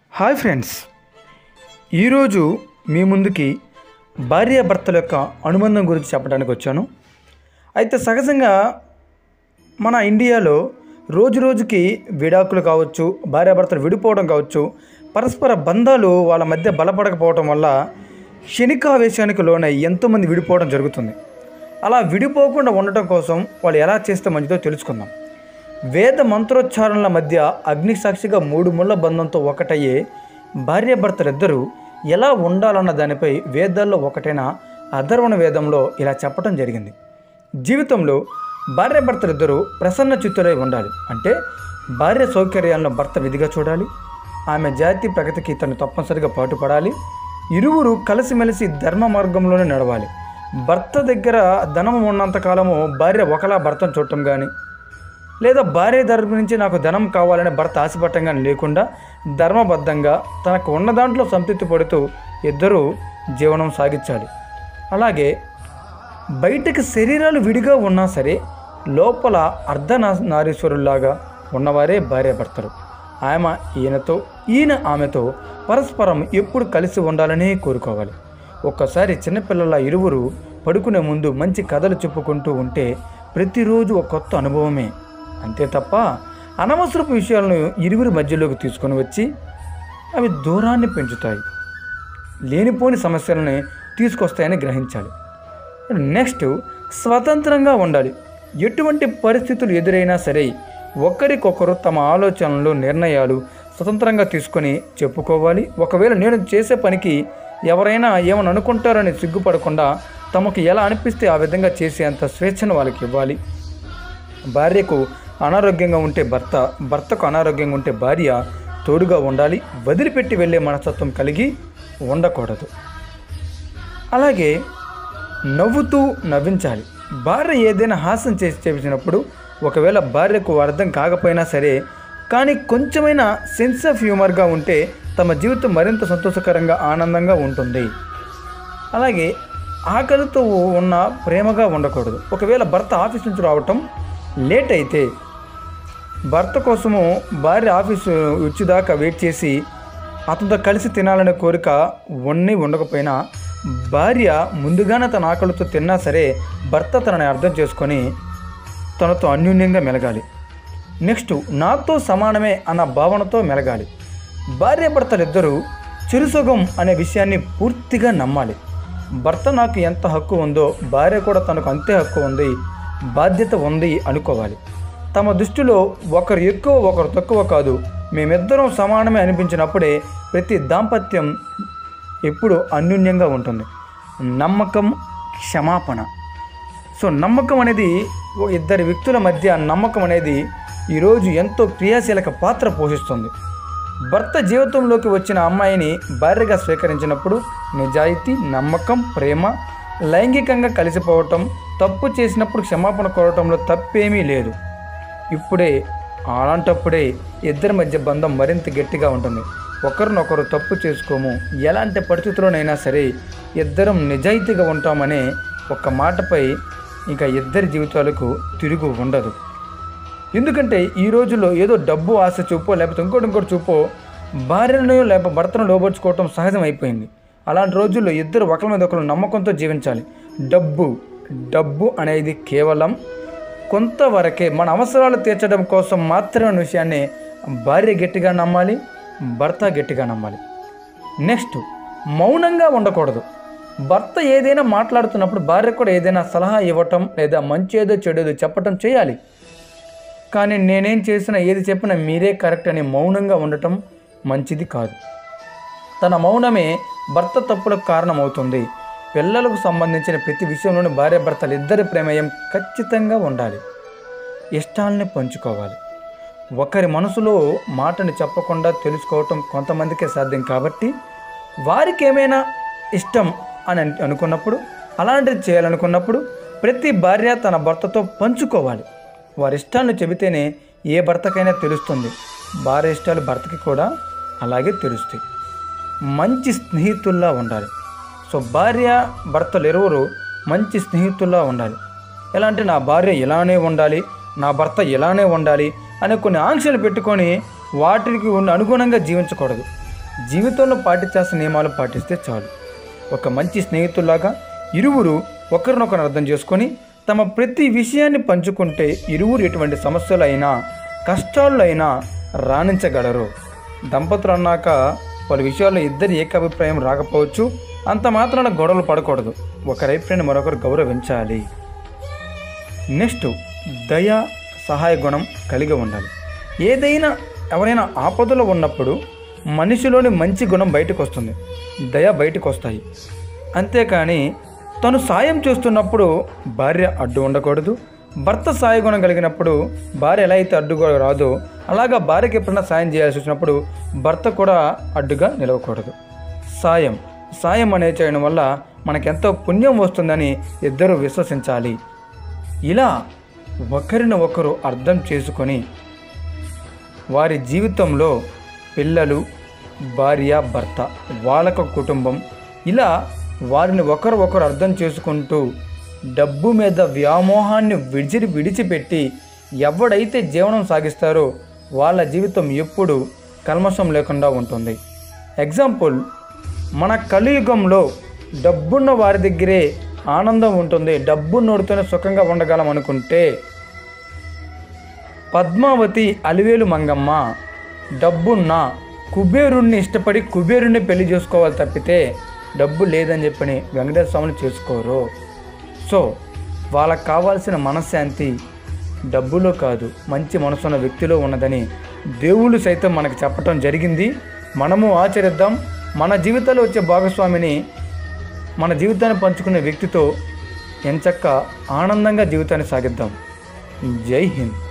hi friends ఈరోజు మీ ముందుకి భార్యాభర్తల యొక్క అనుబంధం గురించి చెప్పడానికి వచ్చాను అయితే సహజంగా మన ఇండియాలో రోజు రోజుకి విడాకులు కావచ్చు భార్యాభర్తలు విడిపోవడం కావచ్చు పరస్పర బంధాలు వాళ్ళ మధ్య బలపడకపోవడం వల్ల క్షణికావేశానికి లోనై ఎంతోమంది విడిపోవడం జరుగుతుంది అలా విడిపోకుండా ఉండటం కోసం వాళ్ళు ఎలా చేస్తే మంచిదో తెలుసుకుందాం వేద మంత్రోచ్చారణల మధ్య అగ్నిసాక్షిగా మూడు ముళ్ళ బంధంతో ఒకటయ్యే భార్యాభర్తలిద్దరూ ఎలా ఉండాలన్న దానిపై వేదాల్లో ఒకటైన అధర్వణ వేదంలో ఇలా చెప్పడం జరిగింది జీవితంలో భార్యాభర్తలిద్దరూ ప్రసన్న చిత్తులై ఉండాలి అంటే భార్య సౌకర్యాలను భర్త విధిగా చూడాలి ఆమె జాతి ప్రగతికి తను తప్పనిసరిగా పాటుపడాలి ఇరువురు కలిసిమెలిసి ధర్మ మార్గంలోనే నడవాలి భర్త దగ్గర ధనం ఉన్నంత కాలము భార్య ఒకలా భర్తను చూడటం కానీ లేదా భార్య తరపు నుంచి నాకు ధనం కావాలని భర్త ఆశపడటం కానీ లేకుండా ధర్మబద్ధంగా తనకు ఉన్న దాంట్లో సంతృప్తి పడుతూ ఇద్దరూ జీవనం సాగించాలి అలాగే బయటకు శరీరాలు విడిగా ఉన్నా సరే లోపల అర్ధనా నారీశ్వరుల్లాగా ఉన్నవారే భార్యాభర్తలు ఆమె ఈయనతో ఈయన ఆమెతో పరస్పరం ఎప్పుడు కలిసి ఉండాలని కోరుకోవాలి ఒక్కసారి చిన్నపిల్లల ఇరువురు పడుకునే ముందు మంచి కథలు చెప్పుకుంటూ ఉంటే ప్రతిరోజు ఒక కొత్త అనుభవమే అంతే తప్ప అనవసరపు విషయాలను ఇరువురి మధ్యలోకి తీసుకొని వచ్చి అవి దూరాన్ని పెంచుతాయి లేనిపోని సమస్యలని తీసుకొస్తాయని గ్రహించాలి నెక్స్ట్ స్వతంత్రంగా ఉండాలి ఎటువంటి పరిస్థితులు ఎదురైనా సరే ఒకరికొకరు తమ ఆలోచనలు నిర్ణయాలు స్వతంత్రంగా తీసుకొని చెప్పుకోవాలి ఒకవేళ నేను చేసే పనికి ఎవరైనా ఏమని అనుకుంటారని సిగ్గుపడకుండా తమకు ఎలా అనిపిస్తే ఆ విధంగా చేసేంత స్వేచ్ఛను వాళ్ళకి ఇవ్వాలి భార్యకు అనారోగ్యంగా ఉంటే భర్త భర్తకు అనారోగ్యంగా ఉంటే భార్య తోడుగా ఉండాలి వదిలిపెట్టి వెళ్ళే మనస్తత్వం కలిగి ఉండకూడదు అలాగే నవ్వుతూ నవ్వించాలి భార్య ఏదైనా హాస్యం చేసి చేపించినప్పుడు ఒకవేళ భార్యకు అర్థం కాకపోయినా సరే కానీ కొంచెమైనా సెన్స్ ఆఫ్ హ్యూమర్గా ఉంటే తమ జీవితం మరింత సంతోషకరంగా ఆనందంగా ఉంటుంది అలాగే ఆకలితో ఉన్న ప్రేమగా ఉండకూడదు ఒకవేళ భర్త ఆఫీస్ నుంచి రావటం లేట్ అయితే భర్త కోసము భార్య ఆఫీసు వచ్చేదాకా వెయిట్ చేసి అతనితో కలిసి తినాలనే కోరిక ఉన్ని ఉండకపోయినా భార్య ముందుగానే తన ఆకలితో తిన్నా సరే భర్త తనని అర్థం చేసుకొని తనతో అన్యోన్యంగా మెలగాలి నెక్స్ట్ నాతో సమానమే అన్న భావనతో మెలగాలి భార్యాభర్తలిద్దరూ చిరుసుగం అనే విషయాన్ని పూర్తిగా నమ్మాలి భర్త నాకు ఎంత హక్కు ఉందో భార్య కూడా తనకు అంతే హక్కు ఉంది బాధ్యత ఉంది అనుకోవాలి తమ దృష్టిలో ఒకరు ఎక్కువ ఒకరు తక్కువ కాదు మేమిద్దరం సమానమే అనిపించినప్పుడే ప్రతి దాంపత్యం ఎప్పుడు అన్యోన్యంగా ఉంటుంది నమ్మకం క్షమాపణ సో నమ్మకం అనేది ఓ ఇద్దరి వ్యక్తుల మధ్య నమ్మకం అనేది ఈరోజు ఎంతో క్రియాశీలక పాత్ర పోషిస్తుంది భర్త జీవితంలోకి వచ్చిన అమ్మాయిని భార్యగా స్వీకరించినప్పుడు నిజాయితీ నమ్మకం ప్రేమ లైంగికంగా కలిసిపోవటం తప్పు చేసినప్పుడు క్షమాపణ కోరటంలో తప్పేమీ లేదు ఇప్పుడే అలాంటప్పుడే ఇద్దరి మధ్య బంధం మరింత గట్టిగా ఉంటుంది ఒకరినొకరు తప్పు చేసుకోము ఎలాంటి పరిస్థితుల్లోనైనా సరే ఇద్దరం నిజాయితీగా ఉంటామనే ఒక మాటపై ఇంకా ఇద్దరి జీవితాలకు తిరుగు ఉండదు ఎందుకంటే ఈ రోజుల్లో ఏదో డబ్బు ఆశ చూపో లేకపోతే ఇంకోటి ఇంకోటి చూపో భార్యను లేకపోతే భర్తను లోపరుచుకోవటం సహజం అయిపోయింది అలాంటి రోజుల్లో ఇద్దరు ఒకరి మీద ఒకరు నమ్మకంతో జీవించాలి డబ్బు డబ్బు అనేది కేవలం కొంతవరకే మన అవసరాలు తీర్చడం కోసం మాత్రమే అనే విషయాన్ని భార్య గట్టిగా నమ్మాలి భర్త గట్టిగా నమ్మాలి నెక్స్ట్ మౌనంగా ఉండకూడదు భర్త ఏదైనా మాట్లాడుతున్నప్పుడు భార్య కూడా ఏదైనా సలహా ఇవ్వటం లేదా మంచి ఏదో చెడేదో చెప్పటం చేయాలి కానీ నేనేం చేసినా ఏది చెప్పినా మీరే కరెక్ట్ అని మౌనంగా ఉండటం మంచిది కాదు తన మౌనమే భర్త తప్పులకు కారణమవుతుంది పిల్లలకు సంబంధించిన ప్రతి విషయంలోనూ భార్యాభర్తలు ఇద్దరి ప్రమేయం ఖచ్చితంగా ఉండాలి ఇష్టాలని పంచుకోవాలి ఒకరి మనసులో మాటని చెప్పకుండా తెలుసుకోవటం కొంతమందికే సాధ్యం కాబట్టి వారికి ఏమైనా ఇష్టం అని అన్- అనుకున్నప్పుడు అలాంటిది చేయాలనుకున్నప్పుడు ప్రతి భార్య తన భర్తతో పంచుకోవాలి వారి ఇష్టాలను చెబితేనే ఏ భర్తకైనా తెలుస్తుంది భార్య ఇష్టాలు భర్తకి కూడా అలాగే తెలుస్తాయి మంచి స్నేహితుల్లా ఉండాలి సో భార్య భర్తలు ఇరువురు మంచి స్నేహితుల్లా ఉండాలి ఎలా అంటే నా భార్య ఇలానే ఉండాలి నా భర్త ఇలానే ఉండాలి అనే కొన్ని ఆంక్షలు పెట్టుకొని వాటికి ఉన్న అనుగుణంగా జీవించకూడదు జీవితంలో పాటించాల్సిన నియమాలు పాటిస్తే చాలు ఒక మంచి స్నేహితుల్లాగా ఇరువురు ఒకరినొకరు అర్థం చేసుకొని తమ ప్రతి విషయాన్ని పంచుకుంటే ఇరువురు ఎటువంటి సమస్యలు అయినా కష్టాలు అయినా రాణించగలరు దంపతులు అన్నాక పలు విషయాల్లో ఇద్దరి ఏకాభిప్రాయం రాకపోవచ్చు అంత మాత్రాన గొడవలు పడకూడదు ఒకరి అభిప్రాయాన్ని మరొకరు గౌరవించాలి నెక్స్ట్ దయ సహాయ గుణం కలిగి ఉండాలి ఏదైనా ఎవరైనా ఆపదలో ఉన్నప్పుడు మనిషిలోని మంచి గుణం బయటకు వస్తుంది దయ బయటకు వస్తాయి అంతేకాని తను సాయం చేస్తున్నప్పుడు భార్య అడ్డు ఉండకూడదు భర్త సాయ గుణం కలిగినప్పుడు భార్య ఎలా అయితే అడ్డుగా రాదో అలాగా భార్యకి ఎప్పుడైనా సాయం చేయాల్సి వచ్చినప్పుడు భర్త కూడా అడ్డుగా నిలవకూడదు సాయం సాయం అనేది చేయడం వల్ల మనకెంతో పుణ్యం వస్తుందని ఇద్దరు విశ్వసించాలి ఇలా ఒకరిని ఒకరు అర్థం చేసుకొని వారి జీవితంలో పిల్లలు భార్య భర్త వాళ్ళకు కుటుంబం ఇలా వారిని ఒకరు ఒకరు అర్థం చేసుకుంటూ డబ్బు మీద వ్యామోహాన్ని విడిచి విడిచిపెట్టి ఎవడైతే జీవనం సాగిస్తారో వాళ్ళ జీవితం ఎప్పుడు కల్మషం లేకుండా ఉంటుంది ఎగ్జాంపుల్ మన కలియుగంలో డబ్బున్న వారి దగ్గరే ఆనందం ఉంటుంది డబ్బు నోడుతూనే సుఖంగా ఉండగలం అనుకుంటే పద్మావతి అలివేలు మంగమ్మ డబ్బున్న కుబేరుణ్ణి ఇష్టపడి కుబేరుణ్ణి పెళ్లి చేసుకోవాలి తప్పితే డబ్బు లేదని చెప్పని వెంకటేశ్వర స్వామిని చేసుకోరు సో వాళ్ళకి కావాల్సిన మనశ్శాంతి డబ్బులో కాదు మంచి మనసున్న వ్యక్తిలో ఉన్నదని దేవుళ్ళు సైతం మనకు చెప్పటం జరిగింది మనము ఆచరిద్దాం మన జీవితంలో వచ్చే భాగస్వామిని మన జీవితాన్ని పంచుకునే వ్యక్తితో ఎంచక్క ఆనందంగా జీవితాన్ని సాగిద్దాం జై హింద్